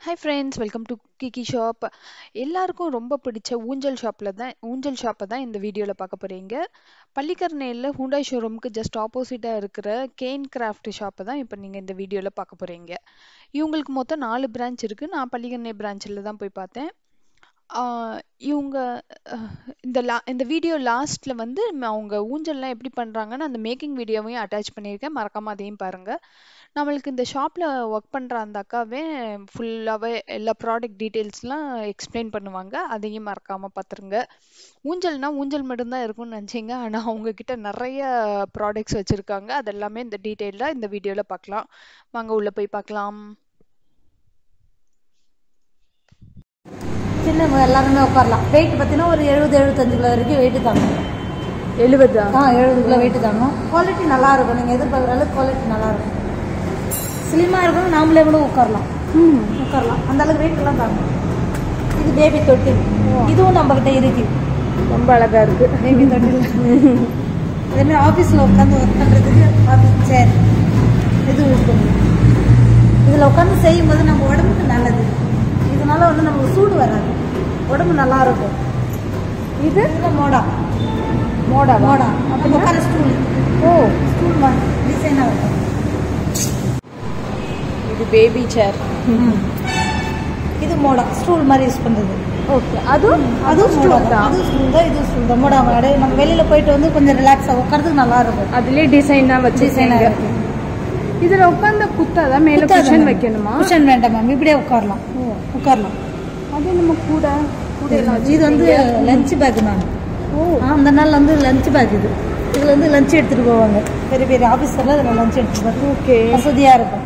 Hi friends welcome to Kikki shop எல்லாருக்கும் ரொம்ப பிடிச்ச ஊஞ்சல் ஷாப்பில் தான் ஊஞ்சல் ஷாப்பை தான் இந்த வீடியோவில் பார்க்க போகிறீங்க பள்ளிக்கரணையில் ஹூண்டாய் ஷோரூமுக்கு ஜஸ்ட் ஆப்போசிட்டாக இருக்கிற கேன் கிராஃப்ட் ஷாப்பை தான் இப்போ நீங்கள் இந்த வீடியோவில் பார்க்க போகிறீங்க இவங்களுக்கு மொத்தம் நாலு பிரான்ச் இருக்குது நான் பள்ளிக்கரணை பிரான்ச்சில் தான் போய் பார்த்தேன் ஆஹ் இவங்க அஹ், இந்த லா இந்த வீடியோ லாஸ்ட்டில் வந்து ம- அவங்க ஊஞ்சல்லாம் எப்படி பண்ணுறாங்கன்னு அந்த மேக்கிங் வீடியோவையும் அட்டாச் பண்ணியிருக்கேன் மறக்காமல் அதையும் பாருங்கள் நம்மளுக்கு இந்த ஷாப்பில் ஒர்க் பண்ணுற அந்த அக்காவே ஃபுல்லாகவே எல்லா ப்ராடக்ட் டீட்டெயில்ஸ்லாம் எக்ஸ்பிளைன் பண்ணுவாங்க அதையும் மறக்காமல் பார்த்துருங்க ஊஞ்சல்னா ஊஞ்சல் மட்டும்தான் இருக்கும்னு நினச்சிங்க ஆனால் அவங்கக்கிட்ட நிறைய ப்ராடக்ட்ஸ் வச்சுருக்காங்க அதெல்லாமே இந்த டீட்டெயிலாக இந்த வீடியோவில் பார்க்கலாம் வாங்க உள்ளே போய் பார்க்கலாம் சின்னவங்க எல்லாருமே உட்காரலாம் வெயிட் பார்த்தீங்கன்னா ஒரு எழுபது எழுபத்தஞ்சு கிலோ வரைக்கும் வெயிட் தாங்கும் எழுபதா ஆ எழுபது கிலோ வெயிட் தாங்கும் குவாலிட்டி நல்லா இருக்கும் நீங்கள் எதிர்பார்க்குற அளவுக்கு குவாலிட்டி நல்லா இருக்கும் ஸ்லிம்மாக இருக்கணும் நாமளே கூட உட்காரலாம் உட்காரலாம் அந்த அளவுக்கு வெயிட் எல்லாம் தாங்கும் இது பேபி தொட்டி இதுவும் நம்ம கிட்ட இருக்கு ரொம்ப அழகாக இருக்குது பேபி தொட்டில் அதேமாதிரி ஆஃபீஸில் உட்காந்து ஒர்க் பண்ணுறதுக்கு ஆஃபீஸ் சேர் இது யூஸ் பண்ணுவோம் இதில் உட்காந்து செய்யும்போது நம்ம உடம்புக்கு நல்லது இதனால வந்து நமக்கு சூடு வராது உடம்பு நல்லா இருக்கும் இது இது மோடா மோடா மோடா அப்போ உட்கார ஸ்டூல் ஓ ஸ்டூல் மாதிரி டிசைனாக இருக்கும் இது பேபி சேர் இது மோடா ஸ்டூல் மாதிரி யூஸ் பண்ணுறது ஓகே அதுவும் அதுவும் ஸ்டூல் தான். தான் அதுவும் ஸ்டூல் தான் இதுவும் ஸ்டூல் தான் மோடா மாதிரி நம்ம வெளியில் போயிட்டு வந்து கொஞ்சம் ரிலாக்ஸாக உட்காரதுக்கு நல்லா இருக்கும் அதுலயே டிசைனா டிசைனாக வச்சிருக்கீங்க இருக்கும் இதுல உட்கார்ந்த குத்தாதான் மேல குஷன் வைக்கணுமா குஷன் வேண்டாம் மேம் இப்படியே உட்காரலாம் உட்காரலாம் அது நம்ம கூட கூட எல்லாம் இது வந்து லஞ்ச் பேக் மேம் ஓ அந்த நாள் வந்து லஞ்ச் பேக் இது இதில் வந்து லஞ்ச் எடுத்துகிட்டு போவாங்க பெரிய பெரிய ஆஃபீஸரில் இதில் லஞ்ச் எடுத்துகிட்டு போகிறது ஓகே வசதியாக இருக்கும்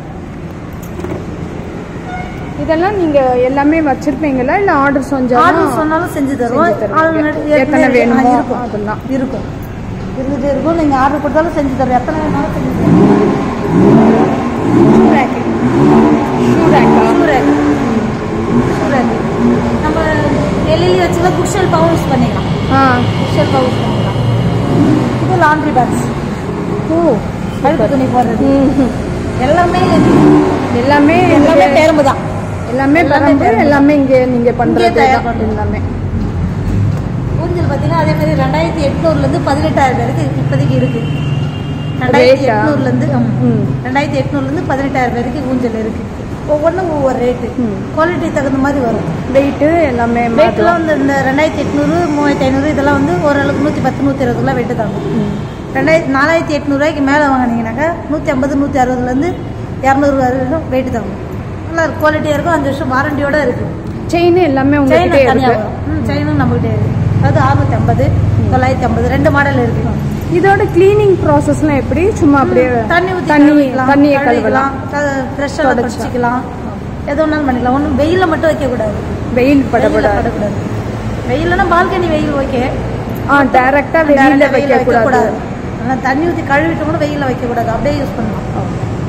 இதெல்லாம் நீங்க எல்லாமே வச்சிருப்பீங்களா இல்ல ஆர்டர் செஞ்சா ஆர்டர் சொன்னாலும் செஞ்சு தருவோம் செஞ்சு தருவீங்க. ஆள் முன்னாடி எத்தனை ஏற்கனவே வேணுமோ ஆ, இருக்கும் அதெல்லாம். இருக்கும் இருந்துகிட்டே இருக்கும் நீங்கள் ஆர்டர் கொடுத்தாலும் செஞ்சு தருவோம் எத்தனை வேணாலும் செஞ்சு தருவோம் shoe rack shoe rack shoe rack நம்ம வெளியில வச்சுக்கலாம் புக் ஷெல்ஃபாகவும் யூஸ் பண்ணிக்கலாம் ஆ புக் ஷெல்ஃபாகவும் யூஸ் பண்ணிக்கலாம் இது லாண்ட்ரி பேக்ஸ் ஓ அழுக்கு துணி போடுறது ம். எல்லாமே எல்லாமே எல்லாமே இங்க- பேரம்பு தான் எல்லாமே எல்லாமே பரம்பு பெரம்பு. எல்லாமே இங்க நீங்க பண்றது தயார் தான் பண்றது. எல்லாமே ஊஞ்சல் பார்த்தீங்கன்னா அதே மாதிரி ரெண்டாயிரத்தி எட்நூறுலேருந்து பதினெட்டாயிரம் வரைக்கும் இப்போதைக்கு இருக்கு ரெண்டாயிரத்தி Rate ஆ? எட்நூறுலேருந்து ம். ரெண்டாயிரத்தி எட்நூறுலேருந்து பதினெட்டாயிரம் வரைக்கும் ஊஞ்சல் இருக்கு ஒவ்வொன்றும் ஒவ்வொரு ரேட்டு ம். குவாலிட்டி தகுந்த மாதிரி வரும் வெயிட் எல்லாமே வெயிட்லாம் வந்து இந்த ரெண்டாயிரத்தி எட்நூறு மூவாயிரத்தி ஐநூறு இதெல்லாம் வந்து ஓரளவுக்கு நூற்றி பத்து நூற்றி இருபதுக்குலாம் வெயிட்டு தாங்கும் ரெண்டாயிரத்தி நாலாயிரத்தி எட்நூறுவாய்க்கு மேலே வாங்கினீங்கன்னாக்கா நூற்றி ஐம்பது நூற்றி அறுபதுலேருந்து இரநூறு வரைக்கும் வெயிட்டு தாங்கும் நல்லா குவாலிட்டியாக இருக்கும் அஞ்சு வருஷம் வாரண்டியோட இருக்குது செயின் எல்லாமே செயின் உங்ககிட்ட தனியாக இருக்கு வரும் ம் செயினும் நம்மகிட்ட இருக்கு அது அறுநூத்தி ஐம்பது தொள்ளாயிரத்தி ஐம்பது ரெண்டு மாடல் இருக்கு இதோட கிளீனிங் ப்ராசஸ்லாம் எப்படி சும்மா அப்படியே தண்ணி ஊற்றி தண்ணி கழுவிக்கலாம், தண்ணியை கழுவலாம் கழுவிக்கலாம் ஃப்ரெஷ்ஷாக தொடச்சு. தொடச்சிக்கலாம் எது வேணாலும் பண்ணிக்கலாம் ஒன்றும் வெயிலில் மட்டும் வைக்கக்கூடாது வெயில் வெயில்ல படப்படாது படக்கூடாது வெயில்னா பால்கனி வெயில் ஓகே ஆ டைரக்டா வெளியில வைக்க கூடாது ஆனால் தண்ணி ஊற்றி கழுவிட்டு கூட வெயிலில் வைக்கக்கூடாது அப்படியே யூஸ் பண்ணலாம்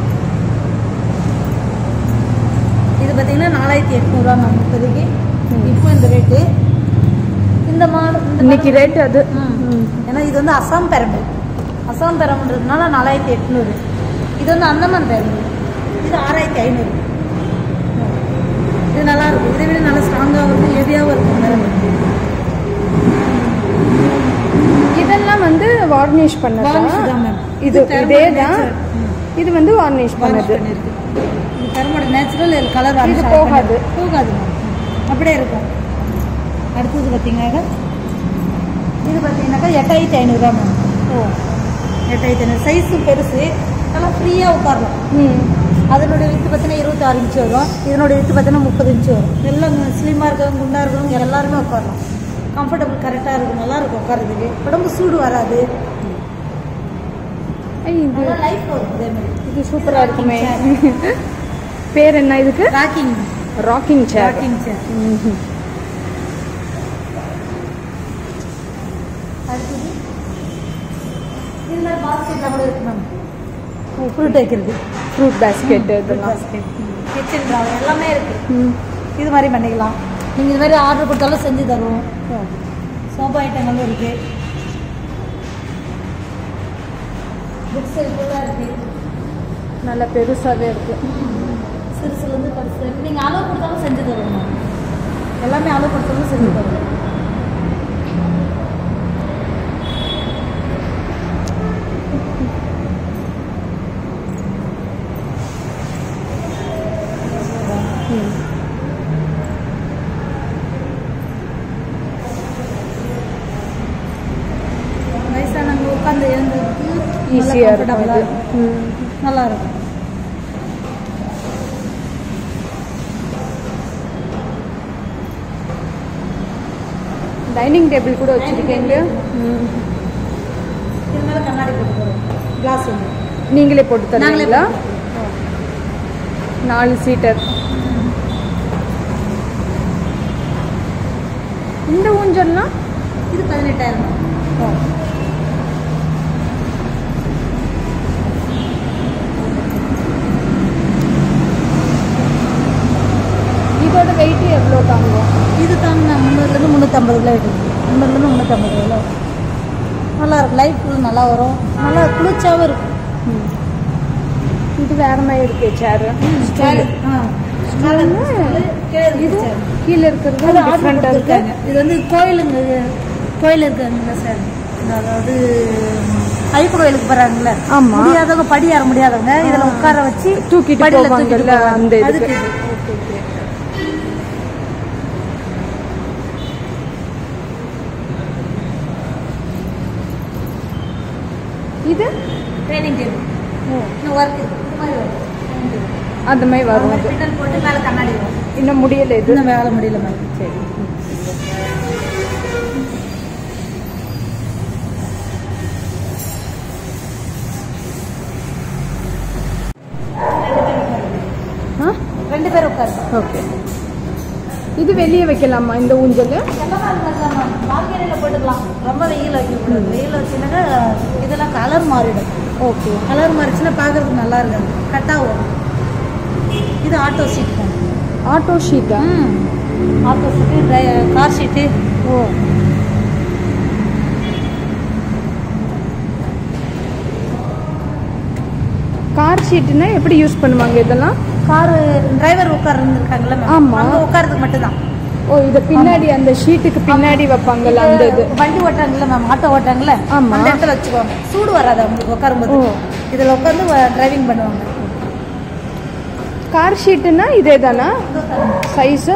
இது பார்த்தீங்கன்னா நாலாயிரத்தி எட்நூறுவா மேம் இப்போதைக்கு இப்போ இந்த ரேட்டு இந்த மாடல் இந்த இன்னைக்கு ரேட் அது ம். ஏன்னா இது வந்து அசாம் பெரம்பு அசாம் பெரம்புன்றதுனால நாலாயிரத்தி எட்நூறு இது வந்து அந்தமான் பெரம்பு இது ஆறாயிரத்தி ஐநூறு இது நல்லா இருக்கும் இதை விட நல்லா ஸ்ட்ராங்காகவும் இருக்கும் ஹெவியாகவும் இருக்கும் பெரம்பு இதெல்லாம் வந்து வார்னிஷ் பண்ணதா Varnish தான் ma'am. இது இது thermal இதே தான் nature. ம். இது வந்து வார்னிஷ் Varnish பண்ணது பண்ணியிருக்கு. இது பெரம்போட நேச்சுரல் கலர் இது போகாது. போகாது ma'am. அப்படியே இருக்கும் அடுத்தது பார்த்தீங்கன்னாக்கா இது பார்த்தீங்கன்னாக்கா எட்டாயிரத்தி ஐநூறுரூவா மேம் ஓ எட்டாயிரத்தி ஐநூறு சைஸும் பெருசு நல்லா ஃப்ரீயாக உட்காரலாம் ம் அதனுடைய வித்து பார்த்தீங்கன்னா இருபத்தாறு இன்ச்சு வரும் இதனுடைய வித்து பார்த்தீங்கன்னா முப்பது இன்ச்சு வரும் எல்லாம் ஸ்லிம்மாக இருக்கவங்க குண்டாக இருக்கவங்க எல்லாருமே உட்காரலாம் கம்ஃபர்டபுள் கரெக்டாக இருக்கும் நல்லா இருக்கும் உட்காரதுக்கு உடம்பு சூடு வராது ஐய், இது நல்லா லைஃப் வரும் அதே மாதிரி இது சூப்பரா இருக்குமே பேர் என்ன இதுக்கு rocking rocking chair rocking chair அடுத்தது இது மாதிரி பாஸ்கெட்டில் கூட இருக்கு மேம் ஃப்ரூட் வைக்கிறது ஃப்ரூட் பேஸ்கெட் இதெல்லாம் பாஸ்கெட் கிச்சன் ட்ராவர் எல்லாமே இருக்கு ம். இது மாதிரி பண்ணிக்கலாம் நீங்கள் இது மாதிரி ஆர்டர் கொடுத்தாலும் செஞ்சு தருவோம் சோப்பா ஐட்டங்களும் இருக்கு புக்ஸ் ஃபுல்லாக இருக்கு நல்ல பெருசாவே இருக்கு சிறுசுலேருந்து பெருசு இருக்கு நீங்கள் அளவு கொடுத்தாலும் செஞ்சு தருவோம் மேம் எல்லாமே அளவு கொடுத்தாலும் செஞ்சு தருவோம் வயசானவங்க உட்காந்து எழுந்துருக்கு ஈஸியாக இருக்கும் இது ம். நல்லா இருக்கும் டைனிங் டேபிள் கூட வச்சுருக்கீங்க ம். இது மேலே கண்ணாடி போட்டு தருவோம் கிளாஸ் ஒன்று நீங்களே போட்டு நாங்களே தருவீங்களா நாலு சீட்டர் இந்த ஊஞ்சல்லாம் இது பதினெட்டாயிரம் இதோட வெயிட் எவ்வளோ தாங்கும் இது தாங்க முந்நூறுலேருந்து முந்நூற்றம்பது கிலோ இருக்குது முந்நூறுலேருந்து முந்நூற்றம்பது கிலோ நல்லா இருக்கும் லைட் ஃபுல் நல்லா வரும் நல்லா குளிர்ச்சியாகவும் இருக்கும் இது வேற மாதிரி இருக்கு சேர் ஆ இது கீழே இருக்கிறது அது ஆர்டர் டிஃப்ரெண்ட்டாக இருக்கு கொடுத்துருக்காங்க இது வந்து கோயிலுங்க கோயில் இருக்காங்கல்ல சார் அதாவது ஐப்பு கோயிலுக்கு போறாங்கல்ல ஆமா. முடியாதவங்க படி ஏற முடியாதவங்க இதுல உட்கார வச்சு தூக்கிட்டு படியில போவாங்கல்ல, போவாங்க. அந்த இதுக்கு. அதுக்கு இது. இது ட்ரைனிங் டேபிள் இன்னும் ஒர்க் இது மாதிரி வரும் அந்த மாதிரி வரும் அது பின்னல் போட்டு மேலே கண்ணாடி வரும் இன்னும் முடியல இது இன்னும் வேலை முடியல மாதிரி சரி ஆ ரெண்டு பேர் உட்காரு ஓகே இது வெளியே வைக்கலாமா இந்த ஊஞ்சல் பால்கனியில் போட்டுக்கலாம் ரொம்ப வெயில் வைக்கக்கூடாது வெயில் வச்சுனாக்கா இதெல்லாம் கலர் மாறிடும் ஓகே கலர் மாறிச்சுன்னா பார்க்கறதுக்கு நல்லா இருக்காது கட்டாக வரும் இது ஆட்டோ சீட் தான் ஆட்டோ ஷீட்டா ம் ஆட்டோ சீட்டு கார் சீட்டு ஓ கார் ஷீட்டுனா எப்படி யூஸ் பண்ணுவாங்க இதெல்லாம் காரு டிரைவர் உட்கார இருந்திருக்காங்கல்ல ஆமா. அங்கே உட்காரதுக்கு மட்டும்தான் ஓ இத பின்னாடி அந்த ஷீட்டுக்கு பின்னாடி வைப்பாங்கல்ல அந்த இது வண்டி ஓட்டுறாங்கல்ல மேம் ஆட்டோ ஓட்டுறாங்கல்ல ஆமா. அந்த இடத்துல வச்சுக்குவாங்க சூடு வராது அவங்களுக்கு உட்காரும்போது ஓ. இதில் உட்காந்து டிரைவிங் பண்ணுவாங்க கார் ஷீட்டுனா இதே தானா சைஸ்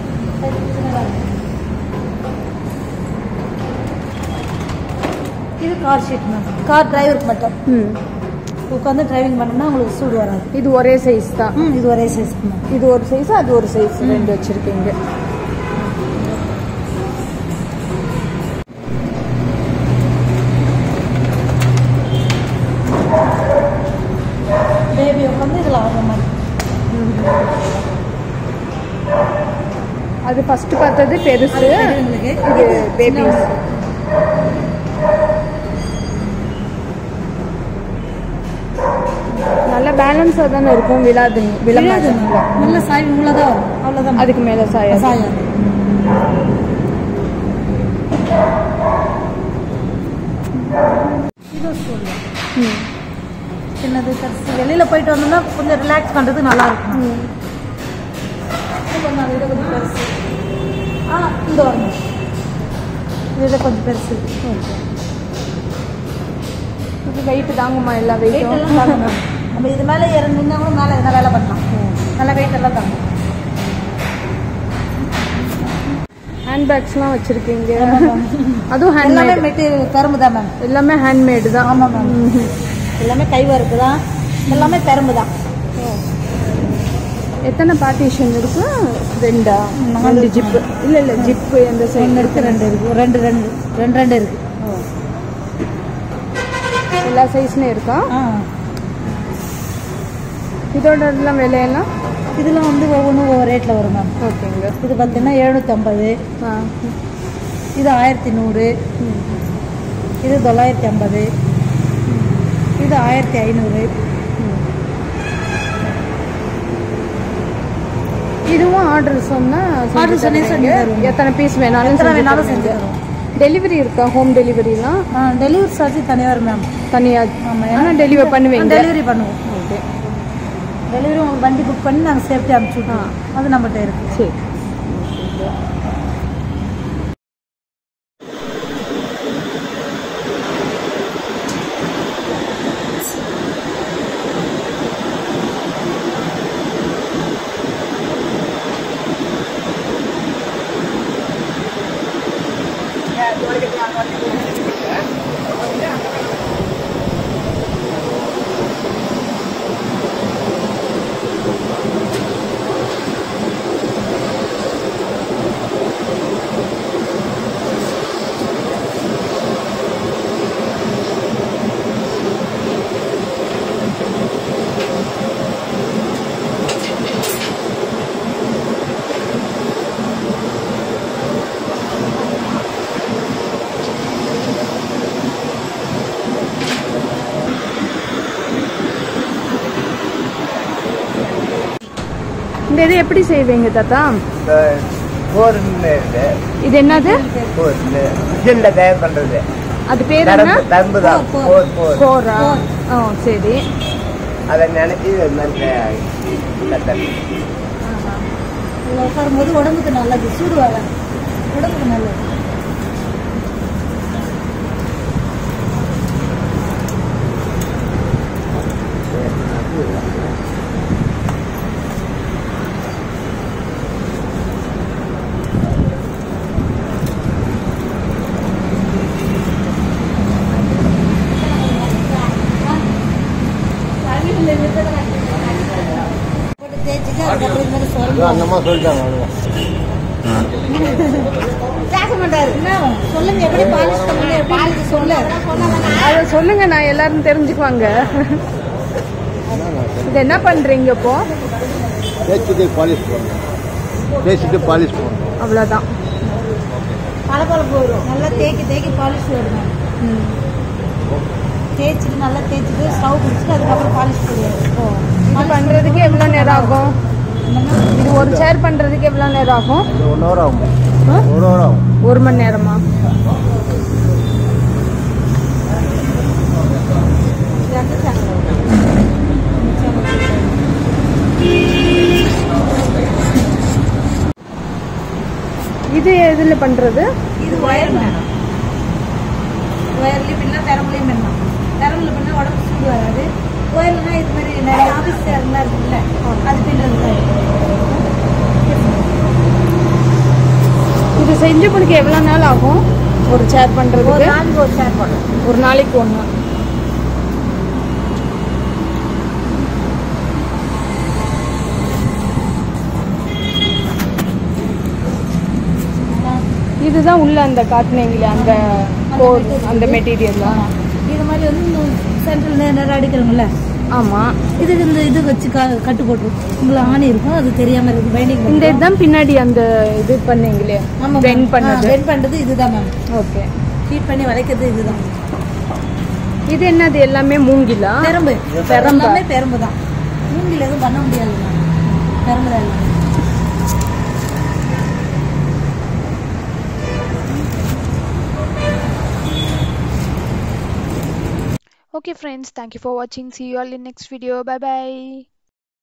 இது கார் ஷீட் மேம் கார் டிரைவருக்கு மட்டும் ம் உட்காந்து டிரைவிங் பண்ணோம்னா உங்களுக்கு சூடு வராது இது ஒரே சைஸ் தான் ம் இது ஒரே சைஸ் மேம் இது ஒரு சைஸ் அது ஒரு சைஸ் ரெண்டு வச்சிருக்கீங்க பேபி உட்காந்து இதில் ஆடுற மாதிரி அது ஃபர்ஸ்ட் பார்த்தது பெருசு பெரியவங்களுக்கு. இது இது பேபிஸ் நல்ல பேலன்ஸாக தானே இருக்கும் விழாது விழ விழாது மாட்டேங்குது. நல்ல சாய்வு உள்ளதா வரும் அவ்வளோதான் அதுக்கு மேலே சாயாது சாயாது இது ஸ்கூல் ம். சின்னது பெருசு வெளியில் போயிட்டு வந்தோம்னா கொஞ்சம் ரிலாக்ஸ் பண்ணுறதுக்கு நல்லா இருக்கும் ம். இது கொஞ்சம் அதை விட கொஞ்சம் பெருசு ஆ இந்த வரணும் இதை விட கொஞ்சம் பெருசு இது வெயிட் தாங்குமா எல்லா வெயிட் வெயிட்டும் எல்லாம் தாங்கணும் நம்ம இது மேலே இறங்கினா கூட மேலே எதனா வேலை பண்ணலாம் நல்லா வெயிட் எல்லாம் தாங்கும் ஹேண்ட்பேக்ஸ்லாம் வச்சிருக்கீங்க அதுவும் எல்லாமே ஹேண்ட்மேட் மெட்டீரியல் கரும்பு தான் மேம் எல்லாமே ஹேண்ட்மேடு தான் ஆமாம் மேம் எல்லாமே கை ஒர்க்கு தான் எல்லாமே கரும்பு தான் எத்தனை பார்ட்டிஷன் இருக்கு ரெண்டா நாலு ரெண்டு இருக்கு. ஜிப்பு இல்ல இல்ல ஜிப்பு எந்த ஒன்று சைடு இருக்கு ரெண்டு இருக்கு ரெண்டு ரெண்டு ரெண்டு ரெண்டு இருக்கு எல்லா சைஸ்லயும் இருக்கா ஆ இதோட எல்லாம் விலையெல்லாம் இதெல்லாம் வந்து ஒவ்வொன்றும் ஒவ்வொரு ரேட்டில் வரும் மேம் ஓகேங்க இது பார்த்தீங்கன்னா எழுநூற்றம்பது ஆ இது ஆயிரத்தி நூறு ம். இது தொள்ளாயிரத்தி ஐம்பது இது ஆயிரத்தி ஐநூறு இதுவும் ஆர்டர் சொன்னா செஞ்சு Order சொன்னே தருவீங்க. செஞ்சு தருவோம். எத்தனை பீஸ் வேணாலும் எத்தனை செஞ்சு வேணாலும் செஞ்சு தருவீங்க. தருவோம் டெலிவரி இருக்கா ஹோம் டெலிவரிலாம் ஆ டெலிவரி சார்ஜ் தனியாக வரும் மேம் தனியா ஆமாம் ஆனா டெலிவர் பண்ணுவீங்க டெலிவரி பண்ணுவோம் ஓகே டெலிவரி உங்களுக்கு வண்டி புக் பண்ணி நாங்கள் சேஃப்டி அனுப்பிச்சி விட்ருவோம் அது நம்மகிட்ட இருக்குது சரி இந்த இது எப்படி செய்வீங்க தாத்தா இந்த போர்னு இருக்கு இது என்னது போர் இந்த மிஷினில் தயார் பண்ணுறது அது பேர் என்ன தரம்பு தரம்பு தான் போர் போர் கோரா ஓ சரி அதை நினைச்சி இது மாதிரி கத்தல் இதில் உட்காரும்போது உடம்புக்கு நல்லது சூடு வராது உடம்புக்கு நல்லது போட்டு தேய்ச்சிட்டு அதுக்கப்புறம் இது மாதிரி சொல்லணும் அந்தம்மா சொல்லிட்டாங்க அவ்வளோதான் பேச மாட்டாரு என்ன சொல்லுங்க எப்படி பாலிஷ் பண்ணுங்க எப்படி சொல்லு அதை சொல்லுங்க நான் எல்லாரும் தெரிஞ்சுக்குவாங்க இது என்ன பண்றீங்க இப்போ தேய்ச்சிட்டு பாலிஷ் பண்ணணும் தேய்ச்சிட்டு பாலிஷ் பண்ணணும் அவ்வளோதான் பளபளப்பு வரும் நல்லா தேக்கி தேக்கி பாலிஷ் வரும் தேய்ச்சிட்டு நல்லா தேய்ச்சிட்டு ஸ்டவ் பிடிச்சிட்டு அதுக்கப்புறம் பாலிஷ் போடுவாரு இது பண்றதுக்கு எவ்வளோ நேரம் ஆகும் இது ஒரு சேர் பண்றதுக்கு எவ்வளோ நேரம் ஆகும் இது ஒன் ஹவர் ஆகும் ஆ? ஒரு ஹவர் ஆகும் ஒரு மணி நேரமா இது எதுல பண்றது இது ஒயர் மேடம் ஒயர்லேயும் பின்னா பெரம்புலையும் பின்னா பெரம்புல பின்னா உடம்பு சூடு வராது ஒயர்லனா இது மாதிரி நிறைய ஆஃபீஸ் சேர்லாம் இருக்குல்ல அது பின்றது தான் இது செஞ்சு கொடுக்க எவ்வளோ நாள் ஆகும் ஒரு சேர் ஒரு பண்றதுக்கு நாளைக்கு ஒரு ஷேர் போடலாம் ஒரு நாளைக்கு ஒன்று இதுதான் உள்ள அந்த காட்டினீங்களே அந்த கோட் அந்த மெட்டீரியல்லாம் இது மாதிரி வந்து இந்த சென்ட்ரல் நேரம் அடிக்கிறோம்ல ஆமா இதுக்கு இந்த இது வச்சு க- கட்டு போட்டுரும் உங்களுக்கு ஆணி இருக்கும் அது தெரியாம இருக்கு பைண்டிங் இந்த இதுதான் பின்னாடி அந்த இது பண்ணீங்களே பெண்ட் பண்ணது பெண்ட் பண்றது இதுதான் மேம் ஓகே ஹீட் பண்ணி வளைக்கிறது இதுதான் இது என்னது எல்லாமே மூங்கிலா பெரம்பு பெரம்பா? எல்லாமே பெரம்பு தான் மூங்கில் எதுவும் பண்ண முடியாது மேம் பெரம்பு தான் எல்லாமே. Okay friends, thank you for watching. See you all in next video. Bye bye.